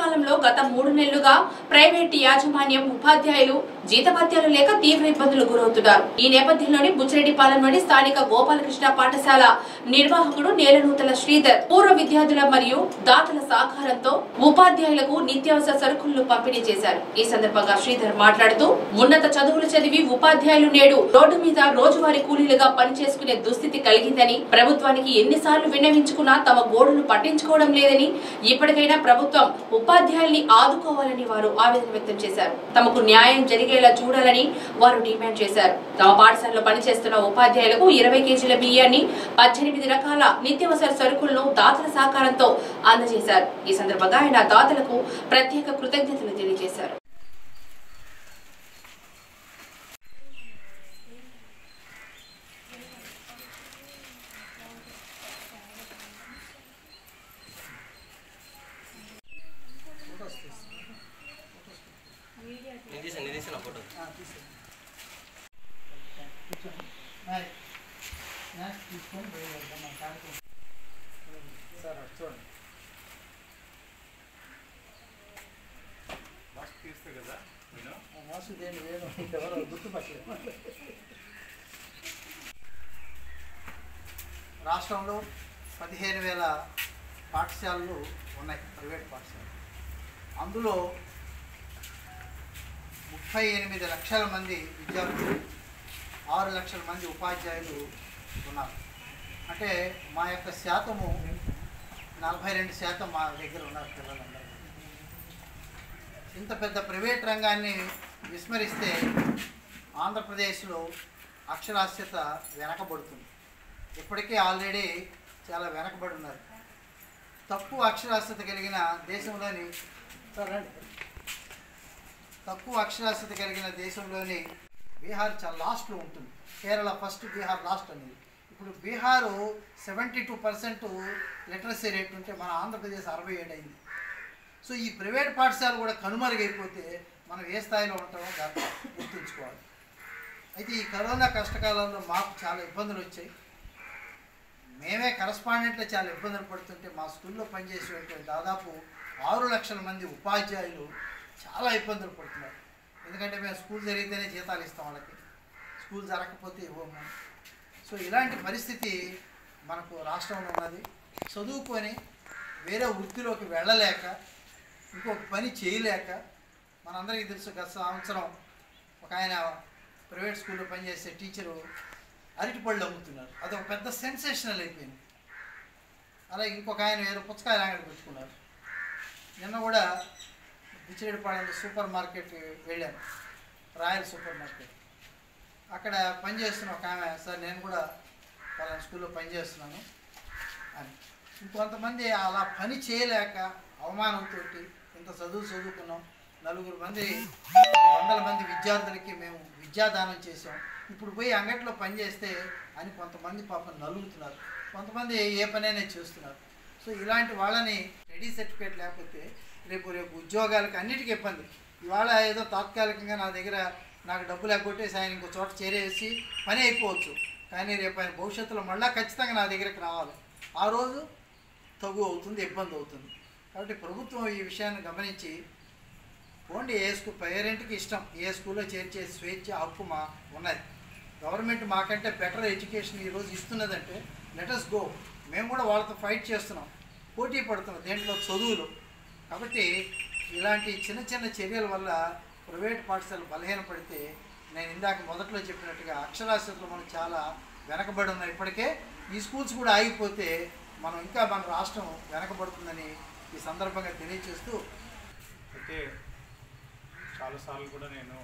కాలంలో గత మూడు నెలలుగా ప్రైవేట్ యాజమాన్యం ఉపాధ్యాయులు జీతభత్యాలు లేక తీవ్ర ఇబ్బందులు గురవుతున్నారు ఈ నేపథ్యంలోని బుచ్చిరెడ్డిపాలెంలోని స్థానిక గోపాలకృష్ణ పాఠశాల నిర్వాహకుడు నేలనూతల శ్రీధర్ పూర్వ విద్యార్థుల మరియు దాతల సహకారంతో ఉపాధ్యాయులకు నిత్యావసర సరుకులను పంపిణీ చేశారు ఈ సందర్భంగా శ్రీధర్ మాట్లాడుతూ ఉన్నత చదువులు చదివి ఉపాధ్యాయులు నేడు రోడ్డు మీద రోజువారీ కూలీలుగా పనిచేసుకునే దుస్థితి కలిగిందని ప్రభుత్వానికి ఎన్నిసార్లు విన్నవించుకున్నా తమ గోడును పట్టించుకోవడం లేదని ఇప్పటికైనా ప్రభుత్వం ఉపాధ్యాయుల్ని ఆదుకోవాలని వారు ఆవేదన వ్యక్తం చేశారు తమకు న్యాయం జరిగేలా చూడాలని వారు డిమాండ్ చేశారు తమ పాఠశాలలో పనిచేస్తున్న ఉపాధ్యాయులకు ఇరవై కేజీల బియ్యాన్ని పద్దెనిమిది రకాల నిత్యావసర సరుకులను దాతల సహకారంతో అందజేశారు ఈ సందర్భంగా ఆయన దాతలకు ప్రత్యేక కృతజ్ఞతలు తెలియజేశారు నేను తీసాను నేను తీసాను ఫోటో తీసుకొని పోయేద్దాం మన కార్యక్రమం సార్ అటు చూడండి ఫస్ట్ తీస్తే కదా నేను వాసుదేవి వేణు ఎవరో గుర్తుపట్టలేదు రాష్ట్రంలో పదిహేను వేల పాఠశాలలు ఉన్నాయి ప్రైవేట్ పాఠశాలలు అందులో ముప్పై ఎనిమిది లక్షల మంది విద్యార్థులు ఆరు లక్షల మంది ఉపాధ్యాయులు ఉన్నారు అంటే మా యొక్క శాతము నలభై రెండు శాతం మా దగ్గర ఉన్నారు పిల్లలందరూ ఇంత పెద్ద ప్రైవేట్ రంగాన్ని విస్మరిస్తే ఆంధ్రప్రదేశ్లో అక్షరాస్యత వెనకబడుతుంది ఇప్పటికే ఆల్రెడీ చాలా వెనకబడి ఉన్నారు తక్కువ అక్షరాస్యత కలిగిన దేశంలోని సార్ రండి. తక్కువ అక్షరాస్యత కలిగిన దేశంలోని బీహార్ చాలా లాస్ట్లో ఉంటుంది కేరళ ఫస్ట్ బీహార్ లాస్ట్ అనేది ఇప్పుడు Bihar seventy two percent literacy rate ఉంటే మన ఆంధ్రప్రదేశ్ అరవై ఏడు అయింది సో ఈ ప్రైవేట్ పాఠశాలలు కూడా కనుమరుగైపోతే మనం ఏ స్థాయిలో ఉంటామో దాన్ని గుర్తుంచుకోవాలి అయితే ఈ కరోనా కష్టకాలంలో మాకు చాలా ఇబ్బందులు వచ్చాయి మేమే కరస్పాండెంట్లో చాలా ఇబ్బందులు పడుతుంటే మా స్కూల్లో పనిచేసేటువంటి దాదాపు ఆరు లక్షల మంది ఉపాధ్యాయులు చాలా ఇబ్బందులు పడుతున్నారు ఎందుకంటే మేము స్కూల్ జరిగితేనే జీతాలు ఇస్తాం వాళ్ళకి స్కూల్ జరగకపోతే ఇవ్వము సో ఇలాంటి పరిస్థితి మనకు రాష్ట్రంలో ఉన్నది చదువుకొని వేరే వృత్తిలోకి వెళ్ళలేక ఇంకొక పని చేయలేక మనందరికీ తెలుసు గత సంవత్సరం ఒక ఆయన ప్రైవేట్ స్కూల్లో పనిచేసే టీచరు అరటిపళ్ళు అమ్ముతున్నారు అది ఒక పెద్ద సెన్సేషనల్ అయిపోయింది అలాగే ఇంకొక ఆయన వేరే పుచ్చకాయలు అంగడి పెట్టుకున్నారు నిన్న కూడా బిచ్చిరెడ్డిపాళెంలో సూపర్ మార్కెట్ వెళ్ళాను రాయల్ సూపర్ మార్కెట్ అక్కడ పనిచేస్తున్న ఒక ఆమె సార్ నేను కూడా పలానా స్కూల్లో పనిచేస్తున్నాను అని ఇంకొంతమంది అలా పని చేయలేక అవమానంతో ఇంత చదువు చదువుకున్నాం నలుగురు మంది వందల మంది విద్యార్థులకి మేము విద్యాదానం చేసాం ఇప్పుడు పోయి అంగట్లో పని చేస్తే అని కొంతమంది పాపం నలుగుతున్నారు కొంతమంది ఏ పనైనా చేస్తున్నారు సో ఇలాంటి వాళ్ళని రెడీ సర్టిఫికేట్ లేకపోతే రేపు రేపు ఉద్యోగాలకి అన్నిటికీ ఇబ్బంది ఇవాళ ఏదో తాత్కాలికంగా నా దగ్గర నాకు డబ్బులు ఎగ్గొట్టేసి ఆయన ఇంకో చోట చేరేసి పని అయిపోవచ్చు కానీ రేపు ఆయన భవిష్యత్తులో మళ్ళీ ఖచ్చితంగా నా దగ్గరికి రావాలి ఆ రోజు తగు అవుతుంది ఇబ్బంది అవుతుంది కాబట్టి ప్రభుత్వం ఈ విషయాన్ని గమనించి పోండి ఏ స్కూల్ పేరెంట్కి ఇష్టం ఏ స్కూల్లో చేర్చే స్వేచ్ఛ హక్కు మా ఉన్నది గవర్నమెంట్ మాకంటే బెటర్ ఎడ్యుకేషన్ ఈరోజు ఇస్తున్నదంటే లెటస్ గో మేము కూడా వాళ్ళతో ఫైట్ చేస్తున్నాం పోటీ పడుతున్నాం దేంట్లో చదువులు కాబట్టి ఇలాంటి చిన్న చిన్న చర్యల వల్ల ప్రైవేట్ పాఠశాలలు బలహీనపడితే నేను ఇందాక మొదట్లో చెప్పినట్టుగా అక్షరాస్యతలో మనం చాలా వెనకబడి ఉన్నాం ఇప్పటికే ఈ స్కూల్స్ కూడా ఆగిపోతే మనం ఇంకా మన రాష్ట్రం వెనకబడుతుందని ఈ సందర్భంగా తెలియజేస్తూ అయితే చాలాసార్లు కూడా నేను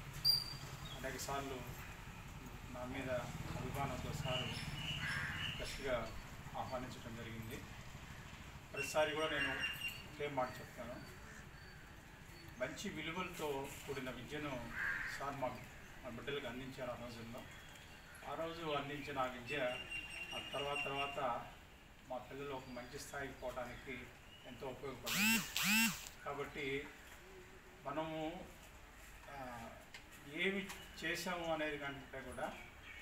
అనేక సార్లు నా మీద అభిమానంతో సార్ గట్టిగా ఆహ్వానించడం జరిగింది ప్రతిసారి కూడా నేను ఒకే మాట చెప్తాను మంచి విలువలతో కూడిన విద్యను సార్ మా మా బిడ్డలకు అందించారు ఆ రోజుల్లో ఆ రోజు అందించిన ఆ విద్య ఆ తర్వాత తర్వాత మా పిల్లలు ఒక మంచి స్థాయికి పోవడానికి ఎంతో ఉపయోగపడింది కాబట్టి మనము ఆ, ఏమి చేసాము అనేది కంటే కూడా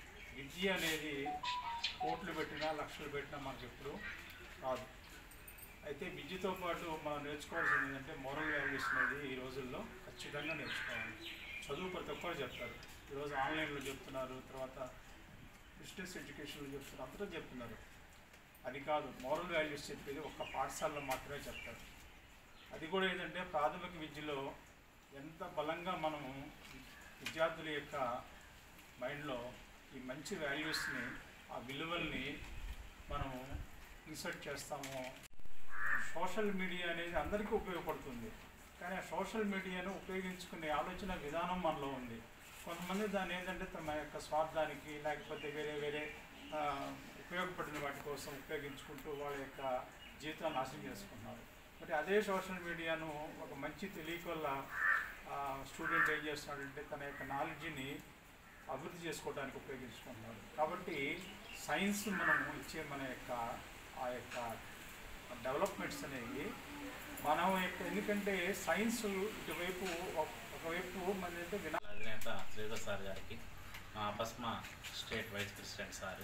విద్య అనేది కోట్లు పెట్టినా లక్షలు పెట్టినా మనకు ఎప్పుడు రాదు అయితే విద్యతో పాటు మనం నేర్చుకోవాల్సింది ఏంటంటే మోరల్ వాల్యూస్ అనేది ఈ రోజుల్లో ఖచ్చితంగా నేర్చుకోవాలి చదువు ప్రతి ఒక్కరు చెప్తారు ఈరోజు ఆన్లైన్లో చెప్తున్నారు తర్వాత బిజినెస్ ఎడ్యుకేషన్లో చెప్తున్నారు అందరూ చెప్తున్నారు అది కాదు మోరల్ వాల్యూస్ చెప్పేది ఒక్క పాఠశాలలో మాత్రమే చెప్తారు అది కూడా ఏంటంటే ప్రాథమిక విద్యలో ఎంత బలంగా మనము విద్యార్థుల యొక్క మైండ్లో ఈ మంచి వాల్యూస్ని ఆ విలువల్ని మనము ఇన్సర్ట్ చేస్తామో సోషల్ మీడియా అనేది అందరికీ ఉపయోగపడుతుంది కానీ ఆ సోషల్ మీడియాను ఉపయోగించుకునే ఆలోచన విధానం మనలో ఉంది కొంతమంది దాన్ని ఏంటంటే తమ యొక్క స్వార్థానికి లేకపోతే వేరే వేరే ఆ, ఉపయోగపడిన వాటి కోసం ఉపయోగించుకుంటూ వాళ్ళ యొక్క జీవితాన్ని నాశనం చేసుకుంటున్నారు మరి అదే సోషల్ మీడియాను ఒక మంచి తెలియక వల్ల స్టూడెంట్ ఏం చేస్తున్నాడంటే తన యొక్క నాలెడ్జ్ని అభివృద్ధి చేసుకోవడానికి ఉపయోగించుకుంటున్నారు కాబట్టి సైన్స్ మనం ఇచ్చే మన యొక్క ఆ యొక్క డెవలప్మెంట్స్ అనేవి మనం యొక్క ఎందుకంటే సైన్స్ ఇటువైపు ఒక- ఒకవైపు మన అంటే వినా అధినేత శ్రీధర్ సార్ గారికి మా అపస్మా స్టేట్ వైస్ ప్రెసిడెంట్ సార్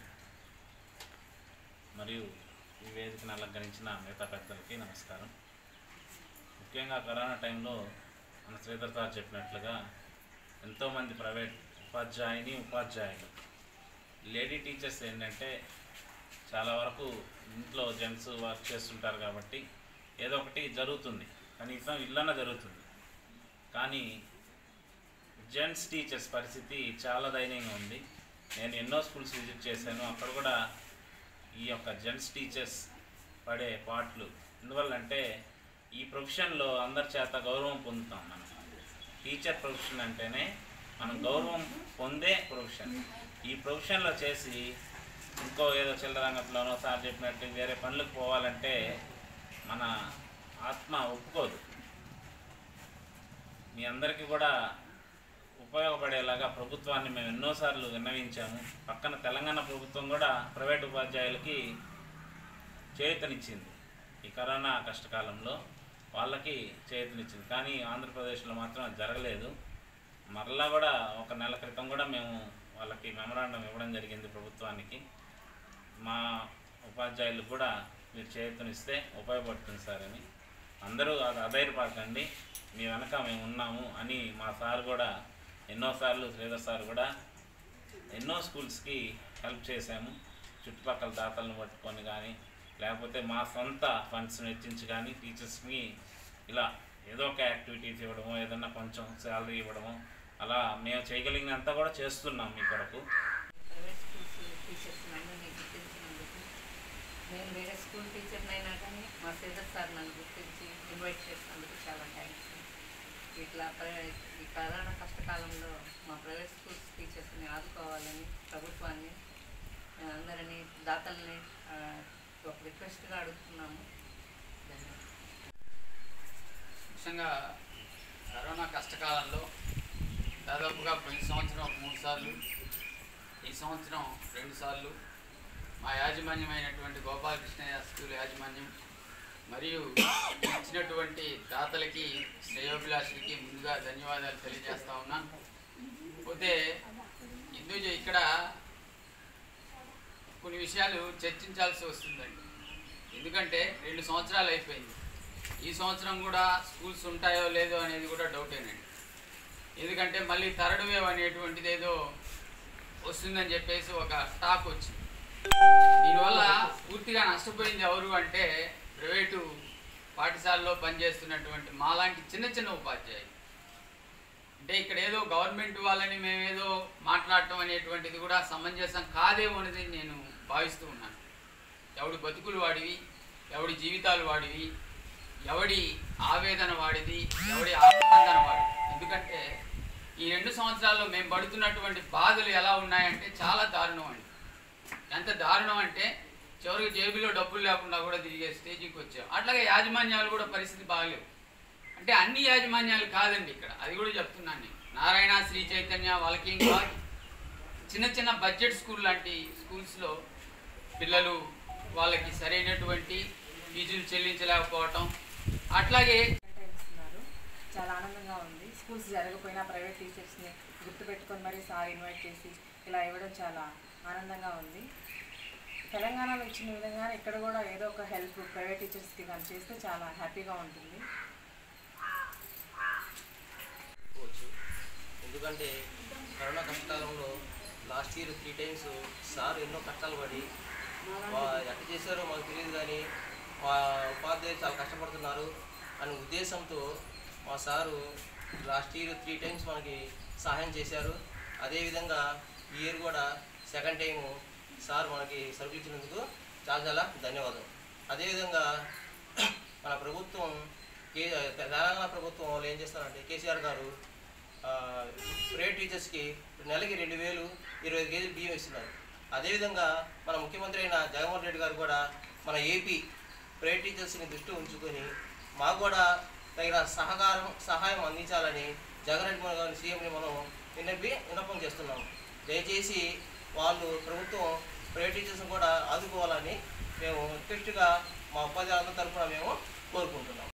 మరియు ఈ వేదికను అలంకరించిన మిగతా పెద్దలకి నమస్కారం ముఖ్యంగా కరోనా టైంలో మన శ్రీధర్ సార్ చెప్పినట్లుగా ఎంతోమంది ప్రైవేట్ ఉపాధ్యాయుని ఉపాధ్యాయులు లేడీ టీచర్స్ ఏంటంటే చాలా వరకు ఇంట్లో జెంట్స్ వర్క్ చేస్తుంటారు కాబట్టి ఏదో ఒకటి జరుగుతుంది కనీసం ఇల్లన్న జరుగుతుంది కానీ జెంట్స్ టీచర్స్ పరిస్థితి చాలా దయనీయంగా ఉంది నేను ఎన్నో స్కూల్స్ విజిట్ చేశాను అక్కడ కూడా ఈ యొక్క జెంట్స్ టీచర్స్ పడే పాటలు ఎందువల్లంటే ఈ ప్రొఫెషన్లో అందరి చేత గౌరవం పొందుతాం మనం టీచర్ ప్రొఫెషన్ అంటేనే మనం గౌరవం పొందే ప్రొఫెషన్ ఈ ప్రొఫెషన్లో చేసి ఇంకో ఏదో చిల్లరంగట్లోనో సార్ చెప్పినట్టు వేరే పనులకు పోవాలంటే మన ఆత్మ ఒప్పుకోదు మీ అందరికీ కూడా ఉపయోగపడేలాగా ప్రభుత్వాన్ని మేము ఎన్నోసార్లు విన్నవించాము పక్కన తెలంగాణ ప్రభుత్వం కూడా ప్రైవేట్ ఉపాధ్యాయులకి చేయూతనిచ్చింది ఈ కరోనా కష్టకాలంలో వాళ్ళకి చేయూతనిచ్చింది కానీ ఆంధ్రప్రదేశ్లో మాత్రం అది జరగలేదు మరలా కూడా ఒక నెల క్రితం కూడా మేము వాళ్ళకి మెమరాండం ఇవ్వడం జరిగింది ప్రభుత్వానికి మా ఉపాధ్యాయులు కూడా మీరు చేయూతనిస్తే ఉపయోగపడుతుంది సార్ అని అందరూ అది అధైర్యపడకండి మీ వెనక మేము ఉన్నాము అని మా సార్ కూడా ఎన్నోసార్లు శ్రీధర్ సార్ కూడా ఎన్నో స్కూల్స్కి హెల్ప్ చేశాము చుట్టుపక్కల దాతలను పట్టుకొని కానీ లేకపోతే మా సొంత ఫండ్స్ని వెచ్చించి కానీ టీచర్స్ని ఇలా ఏదో ఒక యాక్టివిటీస్ ఇవ్వడమో ఏదన్నా కొంచెం శాలరీ ఇవ్వడమో అలా మేము చేయగలిగినంత కూడా చేస్తున్నాం మీ కొరకు ప్రైవేట్ స్కూల్స్ టీచర్స్ అందరినీ గుర్తించినందుకు నేను వేరే స్కూల్ టీచర్ని అయినా కానీ మా శ్రీధర్ సార్ నన్ను గుర్తించి ఇన్వైట్ చేసినందుకు చాలా థ్యాంక్స్ ఇట్లా ప్రైవేట్ ఈ కరోనా కష్టకాలంలో మా ప్రైవేట్ స్కూల్స్ టీచర్స్ని ఆదుకోవాలని ప్రభుత్వాన్ని ఆ, అందరినీ దాతల్ని ఆ, ఒక రిక్వెస్ట్గా అడుగుతున్నాము ధన్యవాదాలు ముఖ్యంగా కరోనా కష్టకాలంలో దాదాపుగా పోయిన సంవత్సరం ఒక మూడు సార్లు ఈ సంవత్సరం రెండు సార్లు మా యాజమాన్యమైనటువంటి గోపాలకృష్ణయ్య స్కూల్ యాజమాన్యం మరియు ఇచ్చినటువంటి దాతలకి శ్రేయోభిలాషులకి ముందుగా ధన్యవాదాలు తెలియజేస్తా ఉన్నాను పోతే ఇందు ఇక్కడ కొన్ని విషయాలు చర్చించాల్సి వస్తుందండి ఎందుకంటే రెండు సంవత్సరాలు అయిపోయింది ఈ సంవత్సరం కూడా స్కూల్స్ ఉంటాయో లేదో అనేది కూడా డౌటేనండి ఎందుకంటే మళ్ళీ థర్డ్ వేవ్ అనేటువంటిది ఏదో వస్తుందని చెప్పేసి ఒక టాక్ వచ్చింది దీనివల్ల పూర్తిగా నష్టపోయింది ఎవరు అంటే ప్రైవేటు పాఠశాలలో పనిచేస్తున్నటువంటి మాలాంటి చిన్న చిన్న ఉపాధ్యాయులు అంటే ఇక్కడ ఏదో గవర్నమెంట్ వాళ్ళని మేమేదో మాట్లాడటం అనేటువంటిది కూడా సమంజసం కాదేమో అనేది నేను భావిస్తూ ఉన్నాను ఎవడి బతుకులు వాడివి ఎవడి జీవితాలు వాడివి ఎవడి ఆవేదన వాడిది ఎవడి ఆనందన వాడిది ఎందుకంటే ఈ రెండు సంవత్సరాల్లో మేము పడుతున్నటువంటి బాధలు ఎలా ఉన్నాయంటే చాలా దారుణం అండి ఎంత దారుణం అంటే చివరికి జేబులో డబ్బులు లేకుండా కూడా తిరిగే స్టేజికి వచ్చాం అట్లాగే యాజమాన్యాలు కూడా పరిస్థితి బాగలేవు అంటే అన్ని యాజమాన్యాలు కాదండి ఇక్కడ అది కూడా చెప్తున్నాను నేను నారాయణ శ్రీ చైతన్య వాళ్ళకి ఏం కాదు చిన్న చిన్న బడ్జెట్ స్కూల్ లాంటి స్కూల్స్లో పిల్లలు వాళ్ళకి సరైనటువంటి ఫీజులు చెల్లించలేకపోవటం అట్లాగే ఇస్తున్నారు చాలా ఆనందంగా ఉంది స్కూల్స్ జరగకపోయినా ప్రైవేట్ టీచర్స్ని గుర్తుపెట్టుకొని మరీ సార్ ఇన్వైట్ చేసి ఇలా ఇవ్వడం చాలా ఆనందంగా ఉంది తెలంగాణలో ఇచ్చిన విధంగా ఇక్కడ కూడా ఏదో ఒక హెల్ప్ ప్రైవేట్ టీచర్స్కి కానీ చేస్తే చాలా హ్యాపీగా ఉంటుంది పోవచ్చు ఎందుకంటే కరోనా కష్టకాలంలో last year three times sir ఎన్నో కష్టాలు పడి వా- ఎట్ట చేశారో మాకు తెలియదు కానీ మా ఉపాధ్యాయులు చాలా కష్టపడుతున్నారు అనే ఉద్దేశంతో మా sir last year three times మనకి సహాయం చేశారు అదేవిధంగా ఈ ఇయర్ కూడా సెకండ్ టైము సార్ మనకి సరుకులు ఇచ్చినందుకు చాలా చాలా ధన్యవాదాలు అదేవిధంగా మన ప్రభుత్వం కే తెలంగాణ ప్రభుత్వం వాళ్ళు ఏం చేస్తారంటే కేసీఆర్ గారు ఆ, ప్రైవేట్ టీచర్స్కి నెలకి రెండు వేలు ఇరవై ఐదు కేజీలు బియ్యం ఇస్తున్నారు అదేవిధంగా మన ముఖ్యమంత్రి అయిన జగన్మోహన్ రెడ్డి గారు కూడా మన ఏపీ ప్రైవేట్ టీచర్స్ని దృష్టి ఉంచుకొని మాకు కూడా తగిన సహకారం సహాయం అందించాలని జగన్ రెడ్డి మన గారి సీఎంని మనం విన్నపి విన్నపం చేస్తున్నాం దయచేసి వాళ్ళు ప్రభుత్వం ప్రైవేట్ టీచర్స్ని కూడా ఆదుకోవాలని మేము రిక్వెస్ట్గా మా ఉపాధ్యాయులందరి తరఫున మేము కోరుకుంటున్నాం